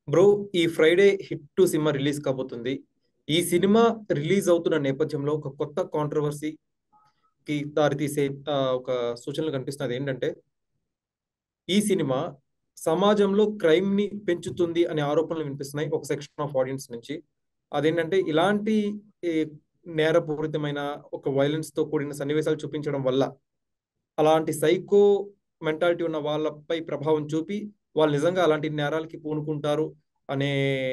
bro ఈ Friday Hit two సినిమా release కాబోతుంది ఈ సినిమా రిలీజ్ అవుతున్న నేపథ్యంలో ఒక కొత్త కాంట్రవర్సీకి దారితీసే ఆ, ఒక సూచనలు కనిపిస్తున్నది ఏంటంటే ఈ సినిమా సమాజంలో క్రైమ్ ని పెంచుతుంది అనే ఆరోపణలు వినిపిస్తున్నాయి ఒక సెక్షన్ ఆఫ్ ఆడియన్స్ నుంచి అదేంటంటే ఇలాంటి ఈ, నేరపూరితమైన ఒక వైలెన్స్ తో కూడిన సన్నివేశాలు చూపించడం వల్ల అలాంటి సైకో మెంటాలిటీ ఉన్న వాళ్ళపై ప్రభావం చూపి వాళ్ళు నిజంగా అలాంటి నేరాలకి పూనుకుంటారు అనే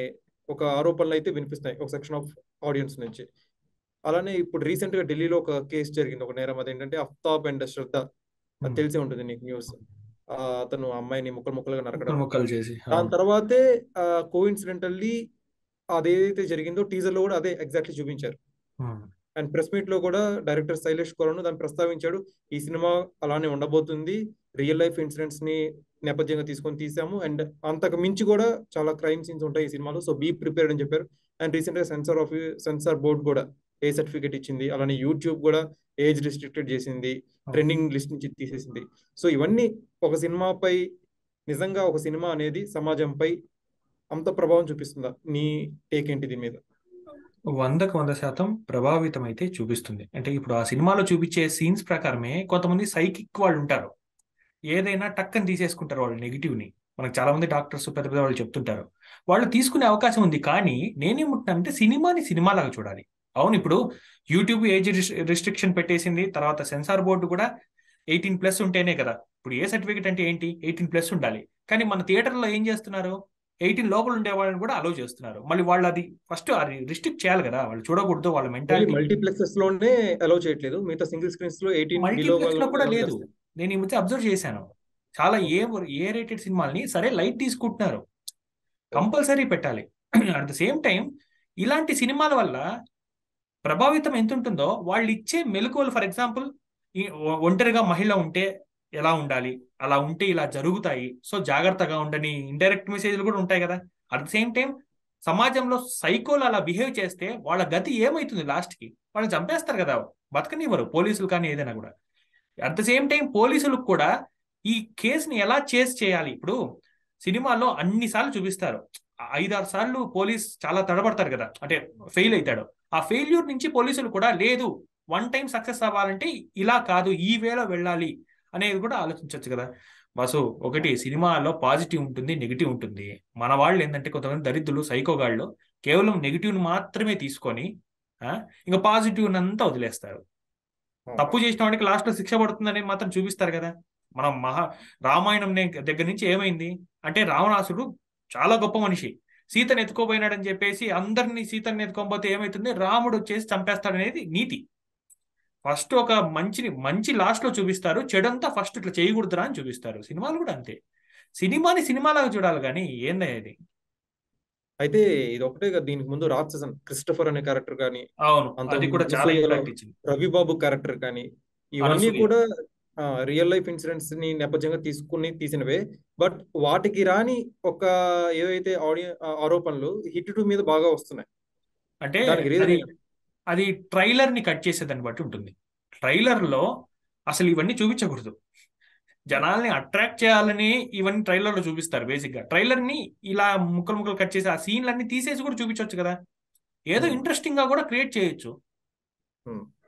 ఒక ఆరోపణలు అయితే వినిపిస్తున్నాయి ఒక సెక్షన్ ఆఫ్ ఆడియన్స్ నుంచి అలానే ఇప్పుడు రీసెంట్ గా ఢిల్లీలో ఒక కేసు జరిగింది ఒక నేరం అదేంటంటే అఫ్తాబ్ అండ్ శ్రద్ధ అది తెలిసే ఉంటుంది నీకు న్యూస్ అతను ఆ అమ్మాయిని ముక్కలు ముక్కలుగా నరకడం ముక్కలు చేసి దాని తర్వాతే కోఇన్సిడెంటల్లీ అదేదైతే జరిగిందో టీజర్ లో కూడా అదే ఎగ్జాక్ట్లీ చూపించారు అండ్ ప్రెస్ మీట్ లో కూడా డైరెక్టర్ శైలేష్ కొలను దాన్ని ప్రస్తావించాడు ఈ సినిమా అలానే ఉండబోతుంది రియల్ లైఫ్ ఇన్సిడెంట్స్ ని నేపథ్యంగా తీసుకొని తీసాము అండ్ అంతకు మించి కూడా చాలా క్రైమ్ సీన్స్ ఉంటాయి ఈ సినిమాలో సో బీ ప్రిపేర్డ్ అని చెప్పారు అండ్ రీసెంట్ గా సెన్సార్ ఆఫ్ సెన్సార్ బోర్డ్ కూడా ఏ సర్టిఫికేట్ ఇచ్చింది అలానే యూట్యూబ్ కూడా ఏజ్ రిస్ట్రిక్టెడ్ చేసింది ట్రెండింగ్ లిస్ట్ నుంచి తీసేసింది సో ఇవన్నీ ఒక సినిమాపై నిజంగా ఒక సినిమా అనేది సమాజంపై అంత ప్రభావం చూపిస్తుందా నీ టేక్ ఏంటి దీని మీద వందకు వంద శాతం ప్రభావితం అయితే చూపిస్తుంది అంటే ఇప్పుడు ఆ సినిమాలో చూపించే సీన్స్ ప్రకారమే కొంతమంది సైకిక్ వాళ్ళు ఉంటారు ఏదైనా టక్కని తీసేసుకుంటారు వాళ్ళు నెగిటివ్ ని మనకు చాలా మంది డాక్టర్స్ పెద్ద పెద్ద వాళ్ళు చెప్తుంటారు వాళ్ళు తీసుకునే అవకాశం ఉంది కానీ నేనేమంటున్నానంటే సినిమాని సినిమాలాగా చూడాలి అవును ఇప్పుడు యూట్యూబ్ ఏజ్ రిస్ట్రిక్షన్ పెట్టేసింది తర్వాత సెన్సార్ బోర్డు కూడా ఎయిటీన్ ప్లస్ ఉంటేనే కదా ఇప్పుడు ఏ సర్టిఫికేట్ అంటే ఏంటి ఎయిటీన్ ప్లస్ ఉండాలి కానీ మన థియేటర్లో ఏం చేస్తున్నారు ఎయిటీన్ లోపల ఉండే వాళ్ళని కూడా అలౌ చేస్తున్నారు మళ్ళీ వాళ్ళు అది ఫస్ట్ అది రిస్ట్రిక్ట్ చేయాలి కదా వాళ్ళు చూడకూడదు వాళ్ళ మెంటాలిటీ మల్టీప్లెక్సెస్ లోనే అలౌ చేయట్లేదు మిగతా సింగిల్ స్క్రీన్స్ లో ఎయిటీన్ మల్టీప్లెక్స్ లో కూడా లేదు నేను ఈ మధ్య అబ్జర్వ్ చేశాను చాలా ఏ ఏ రేటెడ్ సినిమాల్ని సరే లైట్ తీసుకుంటున్నారు కంపల్సరీ పెట్టాలి అట్ ద సేమ్ టైం ఇలాంటి సినిమాల వల్ల ప్రభావితం ఎంత ఉంటుందో వాళ్ళు ఇచ్చే మెలకువలు ఫర్ ఎగ్జాంపుల్ ఒంటరిగా మహిళ ఉంటే ఎలా ఉండాలి అలా ఉంటే ఇలా జరుగుతాయి సో జాగ్రత్తగా ఉండని ఇండైరెక్ట్ మెసేజ్లు కూడా ఉంటాయి కదా అట్ ద సేమ్ టైం సమాజంలో సైకోలు అలా బిహేవ్ చేస్తే వాళ్ళ గతి ఏమవుతుంది లాస్ట్ కి వాళ్ళని చంపేస్తారు కదా బతకనివ్వరు పోలీసులు కానీ ఏదైనా కూడా అట్ ద సేమ్ టైం పోలీసులకు కూడా ఈ కేసుని ఎలా చేస్ చేయాలి ఇప్పుడు సినిమాలో అన్ని సార్లు చూపిస్తారు ఐదారు సార్లు పోలీస్ చాలా తడబడతారు కదా అంటే ఫెయిల్ అవుతాడు ఆ ఫెయిల్యూర్ నుంచి పోలీసులు కూడా లేదు వన్ టైం సక్సెస్ అవ్వాలంటే ఇలా కాదు ఈ వేలో వెళ్ళాలి అనేది కూడా ఆలోచించవచ్చు కదా బసు ఒకటి సినిమాలో పాజిటివ్ ఉంటుంది నెగిటివ్ ఉంటుంది మన వాళ్ళు ఏంటంటే కొంతమంది దరిద్రులు సైకోగాళ్ళు కేవలం నెగిటివ్ మాత్రమే తీసుకొని ఇంకా పాజిటివ్ అంతా వదిలేస్తారు తప్పు చేసిన వాడికి లాస్ట్ లో శిక్ష పడుతుందని మాత్రం చూపిస్తారు కదా మనం మహా రామాయణం దగ్గర నుంచి ఏమైంది అంటే రావణాసుడు చాలా గొప్ప మనిషి సీతను ఎత్తుకోపోయినాడని చెప్పేసి అందరినీ సీతని ఎత్తుకోకపోతే ఏమైతుంది రాముడు వచ్చేసి చంపేస్తాడనేది నీతి ఫస్ట్ ఒక మంచిని మంచి లాస్ట్ లో చూపిస్తారు చెడంతా ఫస్ట్ ఇట్లా చేయకూడదురా అని చూపిస్తారు సినిమాలు కూడా అంతే సినిమాని సినిమాలాగా చూడాలి కానీ ఏందయ్య ఇది అయితే ఇది ఒకటే దీనికి ముందు రాక్షసన్ క్రిస్టఫర్ అనే క్యారెక్టర్ కానీ అవును అది కూడా చాలా ఇంపాక్ట్ ఇచ్చింది రవిబాబు క్యారెక్టర్ కానీ ఇవన్నీ కూడా రియల్ లైఫ్ ఇన్సిడెంట్స్ ని నేపథ్యంగా తీసుకుని తీసినవే బట్ వాటికి రాని ఒక ఏవైతే ఆడియో ఆరోపణలు హిట్ టు మీద బాగా వస్తున్నాయి అంటే అది అది ట్రైలర్ ని కట్ చేసేదాన్ని బట్టి ఉంటుంది ట్రైలర్ లో అసలు ఇవన్నీ చూపించకూడదు జనాల్ని అట్రాక్ట్ చేయాలని ఇవన్నీ ట్రైలర్ లో చూపిస్తారు బేసిక్ గా ట్రైలర్ ని ఇలా ముక్కలు ముక్కలు కట్ చేసి ఆ సీన్లన్నీ తీసేసి కూడా చూపించవచ్చు కదా ఏదో ఇంట్రెస్టింగ్ గా కూడా క్రియేట్ చేయొచ్చు